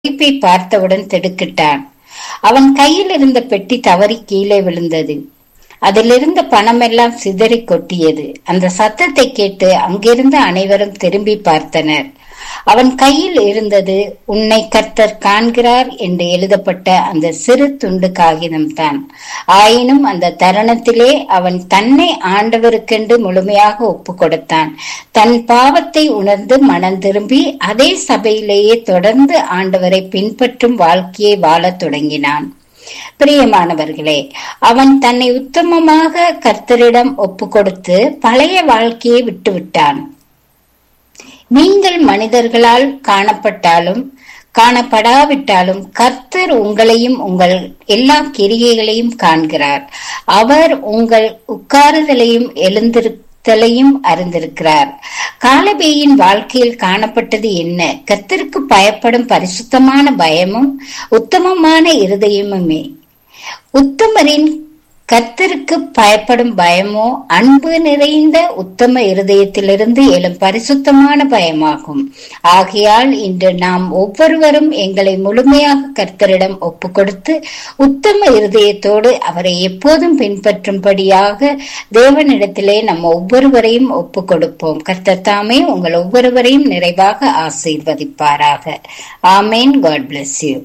குறிப்பை பார்த்தவுடன் திடுக்கிட்டான் அவன் கையில் இருந்த பெட்டி தவறி கீழே விழுந்தது அதிலிருந்த பணமெல்லாம் சிதறி கொட்டியது அந்த சத்தத்தை கேட்டு அங்கிருந்த அனைவரும் திரும்பி பார்த்தனர் அவன் கையில் இருந்தது உன்னை கர்த்தர் காண்கிறார் என்று எழுதப்பட்ட அந்த சிறு துண்டு காகிதம்தான் ஆயினும் அந்த தருணத்திலே அவன் தன்னை ஆண்டவருக்கென்று முழுமையாக ஒப்பு கொடுத்தான் தன் பாவத்தை உணர்ந்து மனம் திரும்பி அதே சபையிலேயே தொடர்ந்து ஆண்டவரை பின்பற்றும் வாழ்க்கையை வாழத் தொடங்கினான் பிரியமானவர்களே அவன் தன்னை உத்தமமாக கர்த்தரிடம் ஒப்பு கொடுத்து பழைய வாழ்க்கையை விட்டுவிட்டான் நீங்கள் மனிதர்களால் காணப்பட்டாலும் காணப்படாவிட்டாலும் கர்த்தர் உங்களையும் உங்கள் எல்லா கிரியைகளையும் காண்கிறார் அவர் உங்கள் உட்காருதலையும் எழுந்திருத்தலையும் அறிந்திருக்கிறார் காலபேயின் வாழ்க்கையில் காணப்பட்டது என்ன கர்த்தருக்கு பயப்படும் பரிசுத்தமான பயமும் உத்தமமான இருதயமுமே உத்தமரின் கர்த்தருக்கு பயப்படும் பயமோ அன்பு நிறைந்த உத்தம இருதயத்திலிருந்து எழும் பரிசுத்தமான பயமாகும் ஆகையால் இன்று நாம் ஒவ்வொருவரும் எங்களை முழுமையாக கர்த்தரிடம் ஒப்பு கொடுத்து உத்தம இருதயத்தோடு அவரை எப்போதும் பின்பற்றும்படியாக தேவனிடத்திலே நம் ஒவ்வொருவரையும் ஒப்பு கொடுப்போம் கர்த்தர் தாமே உங்கள் ஒவ்வொருவரையும் நிறைவாக ஆசீர்வதிப்பாராக ஆமேன் காட் பிளஸ் யூ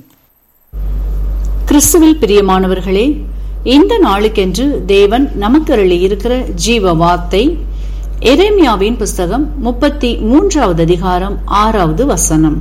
கிறிஸ்துவில் பிரியமானவர்களே இந்த நாளுக்கென்று தேவன் நமக்கு அருளி இருக்கிற ஜீவ வார்த்தை எரேமியாவின் புஸ்தகம் முப்பத்தி மூன்றாவது அதிகாரம் ஆறாவது வசனம்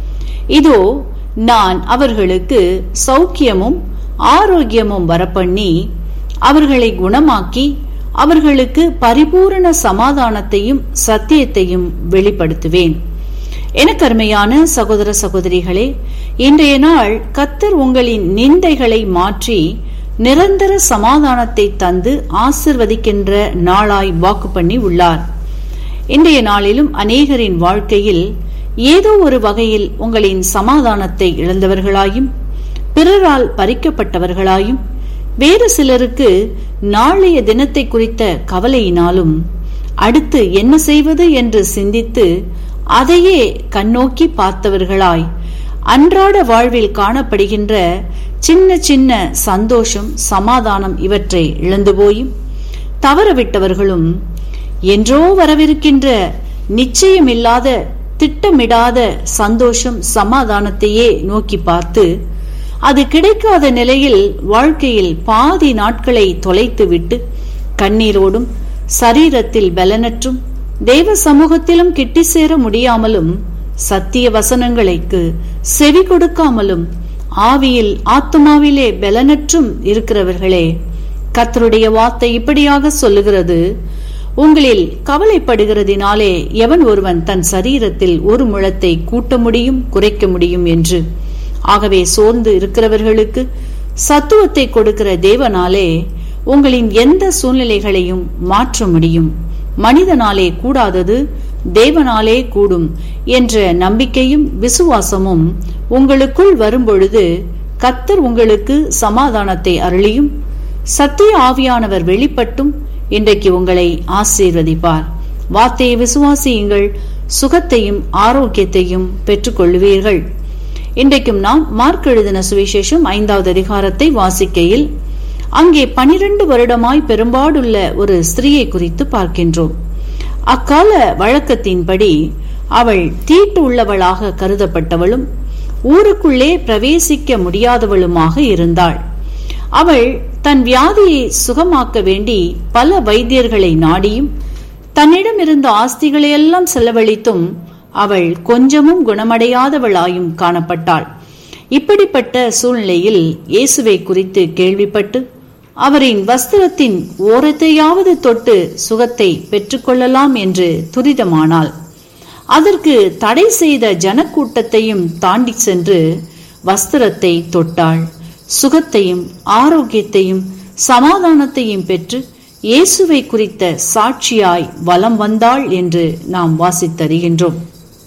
இதோ நான் அவர்களுக்கு சௌக்கியமும் ஆரோக்கியமும் வரப்பண்ணி அவர்களை குணமாக்கி அவர்களுக்கு பரிபூரண சமாதானத்தையும் சத்தியத்தையும் வெளிப்படுத்துவேன் எனக்கு அருமையான சகோதர சகோதரிகளே இன்றைய நாள் கத்தர் உங்களின் நிந்தைகளை மாற்றி நிரந்தர சமாதானத்தை தந்து ஆசிர்வதிக்கின்ற நாளாய் வாக்கு பண்ணி உள்ளார் இன்றைய நாளிலும் அநேகரின் வாழ்க்கையில் ஏதோ ஒரு வகையில் உங்களின் சமாதானத்தை இழந்தவர்களாயும் பிறரால் பறிக்கப்பட்டவர்களாயும் வேறு சிலருக்கு நாளைய தினத்தை குறித்த கவலையினாலும் அடுத்து என்ன செய்வது என்று சிந்தித்து அதையே கண்ணோக்கி பார்த்தவர்களாய் அன்றாட வாழ்வில் காணப்படுகின்ற சின்ன சின்ன சந்தோஷம் சமாதானம் இவற்றை இழந்து போயும் தவறவிட்டவர்களும் என்றோ வரவிருக்கின்ற நிச்சயமில்லாத திட்டமிடாத சந்தோஷம் சமாதானத்தையே நோக்கி பார்த்து அது கிடைக்காத நிலையில் வாழ்க்கையில் பாதி நாட்களை தொலைத்துவிட்டு கண்ணீரோடும் சரீரத்தில் பலனற்றும் தேவ சமூகத்திலும் கிட்டி சேர முடியாமலும் சத்திய வசனங்களுக்கு செவி கொடுக்காமலும் ஆவியில் ஆத்மாவிலே பலனற்றும் இருக்கிறவர்களே கத்தருடைய வார்த்தை இப்படியாக சொல்லுகிறது உங்களில் கவலைப்படுகிறதினாலே எவன் ஒருவன் தன் சரீரத்தில் ஒரு முழத்தை கூட்ட முடியும் குறைக்க முடியும் என்று ஆகவே சோர்ந்து இருக்கிறவர்களுக்கு சத்துவத்தை கொடுக்கிற தேவனாலே உங்களின் எந்த சூழ்நிலைகளையும் மாற்ற முடியும் மனிதனாலே கூடாதது தேவனாலே கூடும் என்ற நம்பிக்கையும் விசுவாசமும் உங்களுக்குள் வரும்பொழுது கத்தர் உங்களுக்கு சமாதானத்தை அருளியும் சத்திய ஆவியானவர் வெளிப்பட்டும் இன்றைக்கு உங்களை ஆசீர்வதிப்பார் வார்த்தையை விசுவாசியுங்கள் சுகத்தையும் ஆரோக்கியத்தையும் பெற்றுக்கொள்வீர்கள் இன்றைக்கும் நாம் மார்க் எழுதின சுவிசேஷம் ஐந்தாவது அதிகாரத்தை வாசிக்கையில் அங்கே பனிரெண்டு வருடமாய் பெரும்பாடுள்ள ஒரு ஸ்திரீயை குறித்து பார்க்கின்றோம் அக்கால வழக்கத்தின்படி அவள் தீட்டு உள்ளவளாக கருதப்பட்டவளும் ஊருக்குள்ளே பிரவேசிக்க முடியாதவளுமாக இருந்தாள் அவள் தன் வியாதியை சுகமாக்க வேண்டி பல வைத்தியர்களை நாடியும் தன்னிடம் இருந்த ஆஸ்திகளை எல்லாம் செலவழித்தும் அவள் கொஞ்சமும் குணமடையாதவளாயும் காணப்பட்டாள் இப்படிப்பட்ட சூழ்நிலையில் இயேசுவை குறித்து கேள்விப்பட்டு அவரின் வஸ்திரத்தின் ஓரத்தையாவது தொட்டு சுகத்தை பெற்றுக்கொள்ளலாம் என்று துரிதமானாள் அதற்கு தடை செய்த ஜனக்கூட்டத்தையும் தாண்டி சென்று வஸ்திரத்தை தொட்டாள் சுகத்தையும் ஆரோக்கியத்தையும் சமாதானத்தையும் பெற்று இயேசுவை குறித்த சாட்சியாய் வலம் வந்தாள் என்று நாம் வாசித்தறிகின்றோம்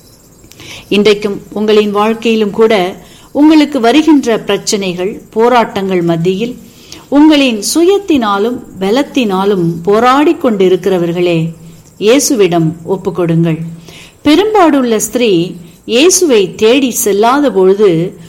இன்றைக்கும் உங்களின் வாழ்க்கையிலும் கூட உங்களுக்கு வருகின்ற பிரச்சனைகள் போராட்டங்கள் மத்தியில் உங்களின் சுயத்தினாலும் பலத்தினாலும் போராடி கொண்டிருக்கிறவர்களே இயேசுவிடம் ஒப்புக்கொடுங்கள் பெரும்பாடுள்ள ஸ்திரீ இயேசுவை தேடி செல்லாத பொழுது